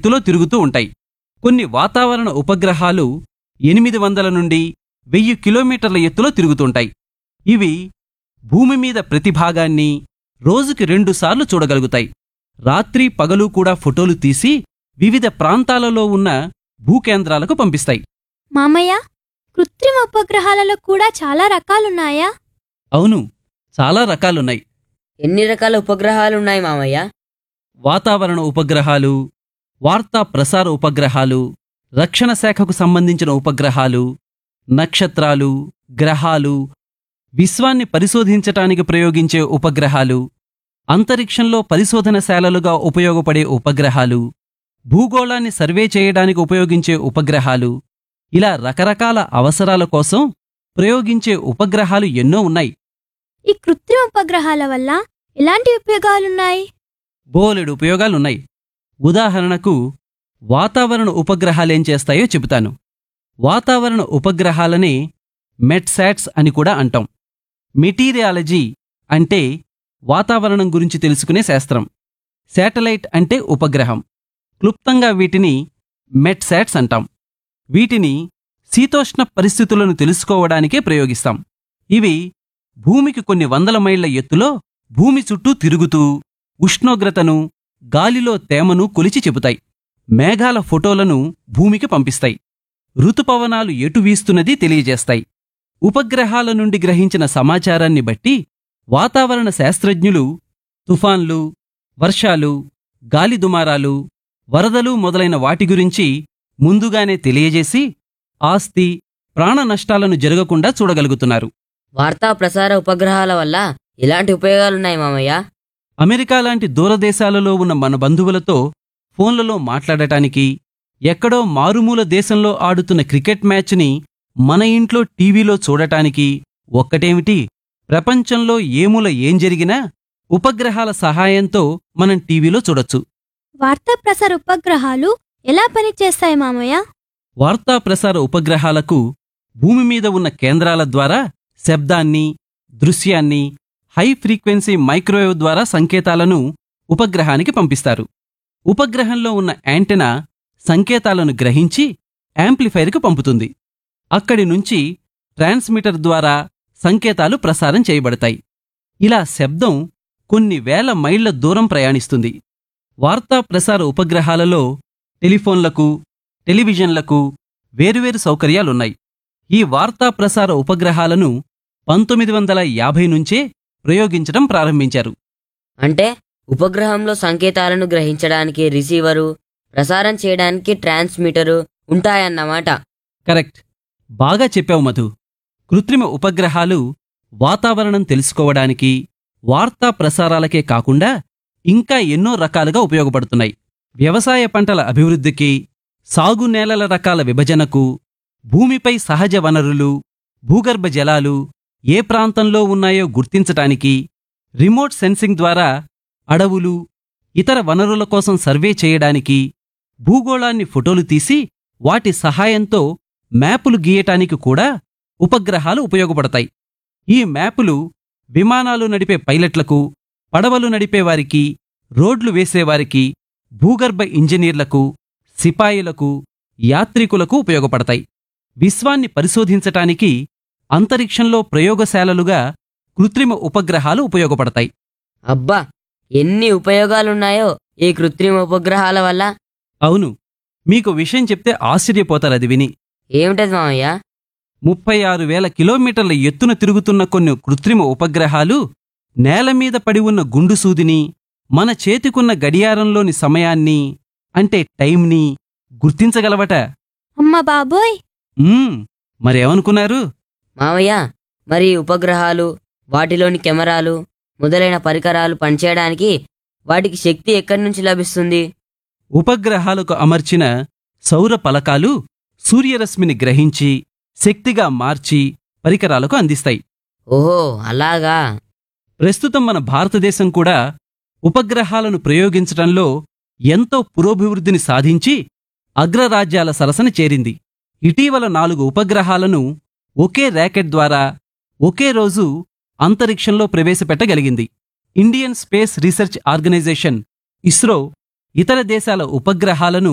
ఎత్తులో తిరుగుతూ ఉంటాయి కొన్ని వాతావరణ ఉపగ్రహాలు ఎనిమిది వందల నుండి వెయ్యి కిలోమీటర్ల ఎత్తులో తిరుగుతుంటాయి ఇవి భూమి మీద ప్రతి భాగాన్ని రోజుకి రెండుసార్లు చూడగలుగుతాయి రాత్రి పగలు కూడా ఫోటోలు తీసి వివిధ ప్రాంతాలలో ఉన్న భూకేంద్రాలకు పంపిస్తాయి మామయ్య కృత్రిమ ఉపగ్రహాలలో కూడా చాలా రకాలున్నాయా అవును చాలా రకాలున్నాయి ఎన్ని రకాల ఉపగ్రహాలు ఉన్నాయి మామయ్య వాతావరణ ఉపగ్రహాలు వార్తా ప్రసార ఉపగ్రహాలు రక్షణ శాఖకు సంబంధించిన ఉపగ్రహాలు నక్షత్రాలు గ్రహాలు విశ్వాన్ని పరిశోధించటానికి ప్రయోగించే ఉపగ్రహాలు అంతరిక్షంలో పరిశోధనశాలలుగా ఉపయోగపడే ఉపగ్రహాలు భూగోళాన్ని సర్వే చేయడానికి ఉపయోగించే ఉపగ్రహాలు ఇలా రకరకాల అవసరాల కోసం ప్రయోగించే ఉపగ్రహాలు ఎన్నో ఉన్నాయి ఈ కృత్రిమ ఉపగ్రహాల వల్ల ఎలాంటి ఉపయోగాలున్నాయి బోలెడు ఉపయోగాలున్నాయి ఉదాహరణకు వాతావరణ ఉపగ్రహాలేం చేస్తాయో చెబుతాను వాతావరణ ఉపగ్రహాలనే మెట్సాట్స్ అని కూడా అంటాం మెటీరియాలజీ అంటే వాతావరణం గురించి తెలుసుకునే శాస్త్రం శాటిలైట్ అంటే ఉపగ్రహం క్లుప్తంగా వీటిని మెట్సాట్స్ అంటాం వీటిని శీతోష్ణ పరిస్థితులను తెలుసుకోవడానికే ప్రయోగిస్తాం ఇవి భూమికి కొన్ని వందల మైళ్ల ఎత్తులో భూమి చుట్టూ తిరుగుతూ ఉష్ణోగ్రతను గాలిలో తేమను కొలిచి చెబుతాయి మేఘాల ఫోటోలను భూమికి పంపిస్తాయి ఋతుపవనాలు ఎటు వీస్తున్నది తెలియజేస్తాయి ఉపగ్రహాల నుండి గ్రహించిన సమాచారాన్ని బట్టి వాతావరణ శాస్త్రజ్ఞులు తుఫాన్లు వర్షాలు గాలి దుమారాలు వరదలు మొదలైన వాటి గురించి ముందుగానే తెలియజేసి ఆస్తి ప్రాణ నష్టాలను జరగకుండా చూడగలుగుతున్నారు వార్తా ప్రసార ఉపగ్రహాల వల్ల ఎలాంటి ఉపయోగాలున్నాయి మామయ్య అమెరికా లాంటి దూరదేశాలలో ఉన్న మన బంధువులతో ఫోన్లలో మాట్లాడటానికి ఎక్కడో మారుమూల దేశంలో ఆడుతున్న క్రికెట్ మ్యాచ్ని మన ఇంట్లో టీవీలో చూడటానికి ఒక్కటేమిటి ప్రపంచంలో ఏమూల ఏం జరిగినా ఉపగ్రహాల సహాయంతో మనం టీవీలో చూడొచ్చు వార్తా ప్రసార ఉపగ్రహాలు ఎలా పనిచేస్తాయి మామయ్య వార్తా ప్రసార ఉపగ్రహాలకు భూమి మీద ఉన్న కేంద్రాల ద్వారా శబ్దాన్ని దృశ్యాన్ని హై ఫ్రీక్వెన్సీ మైక్రోవేవ్ ద్వారా సంకేతాలను ఉపగ్రహానికి పంపిస్తారు ఉపగ్రహంలో ఉన్న యాంటెనా సంకేతాలను గ్రహించి యాంప్లిఫైర్కు పంపుతుంది అక్కడి నుంచి ట్రాన్స్మిటర్ ద్వారా సంకేతాలు ప్రసారం చేయబడతాయి ఇలా శబ్దం కొన్ని వేల మైళ్ల దూరం ప్రయాణిస్తుంది వార్తా ప్రసార ఉపగ్రహాలలో టెలిఫోన్లకు టెలివిజన్లకు వేరువేరు సౌకర్యాలున్నాయి ఈ వార్తా ప్రసార ఉపగ్రహాలను పంతొమ్మిది వందల యాభై నుంచే ప్రయోగించడం ప్రారంభించారు అంటే ఉపగ్రహంలో సంకేతాలను గ్రహించడానికి రిసీవరు ప్రసారం చేయడానికి ట్రాన్స్మిటరు ఉంటాయన్నమాట కరెక్ట్ బాగా చెప్పావు మధు కృత్రిమ ఉపగ్రహాలు వాతావరణం తెలుసుకోవడానికి వార్తా ప్రసారాలకే కాకుండా ఇంకా ఎన్నో రకాలుగా ఉపయోగపడుతున్నాయి వ్యవసాయ పంటల అభివృద్ధికి సాగు నేలల రకాల విభజనకు భూమిపై సహజ వనరులు భూగర్భ జలాలు ఏ ప్రాంతంలో ఉన్నాయో గుర్తించటానికి రిమోట్ సెన్సింగ్ ద్వారా అడవులు ఇతర వనరుల కోసం సర్వే చేయడానికి భూగోళాన్ని ఫోటోలు తీసి వాటి సహాయంతో మ్యాపులు గీయటానికి కూడా ఉపగ్రహాలు ఉపయోగపడతాయి ఈ మ్యాపులు విమానాలు నడిపే పైలట్లకు పడవలు నడిపేవారికి రోడ్లు వేసేవారికి భూగర్భ ఇంజనీర్లకు సిపాయిలకు యాత్రికులకు ఉపయోగపడతాయి విశ్వాన్ని పరిశోధించటానికి అంతరిక్షంలో ప్రయోగశాలలుగా కృత్రిమ ఉపగ్రహాలు ఉపయోగపడతాయి అబ్బా ఎన్ని ఉపయోగాలున్నాయో ఈ కృత్రిమ ఉపగ్రహాల వల్ల అవును మీకు విషయం చెప్తే ఆశ్చర్యపోతారు అది విని ఏమిటది మామయ్య ముప్పై ఆరు వేల కిలోమీటర్ల ఎత్తున తిరుగుతున్న కొన్ని కృత్రిమ ఉపగ్రహాలు నేల మీద పడి ఉన్న గుండు సూదిని మన చేతికున్న గడియారంలోని సమయాన్ని అంటే టైంని గుర్తించగలవట అమ్మ బాబోయ్ మ్మ్, మరేమనుకున్నారు మామయ్య మరి ఈ ఉపగ్రహాలు వాటిలోని కెమెరాలు మొదలైన పరికరాలు పనిచేయడానికి వాటికి శక్తి ఎక్కడి నుంచి లభిస్తుంది ఉపగ్రహాలకు అమర్చిన సౌర పలకాలు సూర్యరశ్మిని గ్రహించి శక్తిగా మార్చి పరికరాలకు అందిస్తాయి ఓహో అలాగా ప్రస్తుతం మన భారతదేశం కూడా ఉపగ్రహాలను ప్రయోగించటంలో ఎంతో పురోభివృద్ధిని సాధించి అగ్రరాజ్యాల సరసన చేరింది ఇటీవల నాలుగు ఉపగ్రహాలను ఒకే ర్యాకెట్ ద్వారా ఒకే రోజు అంతరిక్షంలో ప్రవేశపెట్టగలిగింది Indian space research organisation ISRO ఇతర దేశాల ఉపగ్రహాలను